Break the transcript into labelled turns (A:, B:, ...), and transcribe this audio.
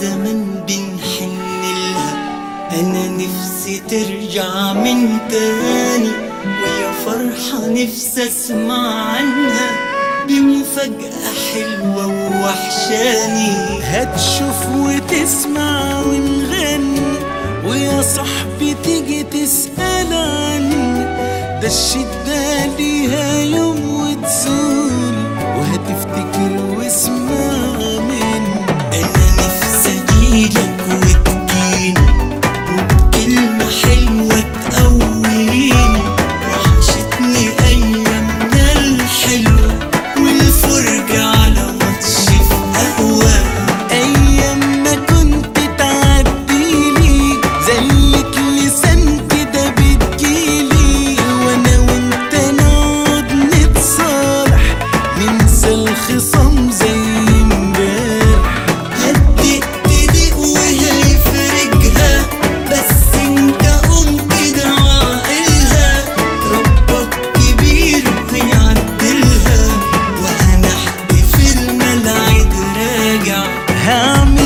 A: زمان بنحن لها انا نفسي ترجع من تاني ويا فرحة نفسي اسمع عنها بمفاجأة حلوة ووحشاني
B: هتشوف وتسمع ونغني ويا صاحبي تيجي تسأل عني ده الشدة ليها يوم وتزول وهتفتكر واسمع مني
A: انا نفسي اجيلك وتجيني وبكلمة حلوة تقويني وحشتني ايامنا الحلوة والفرجة على ماتش في قهوة
B: ايام ما كنت تعديلي زيك لسان كده بتجيلي وانا وانت نقعد نتصالح ننسى الخصام زي امبارح
A: هديت تضيق وهيفرجها بس انت قمت كده عاقلها ربك كبير وهيعدلها وهنحكي في الملعب راجع
B: هعمل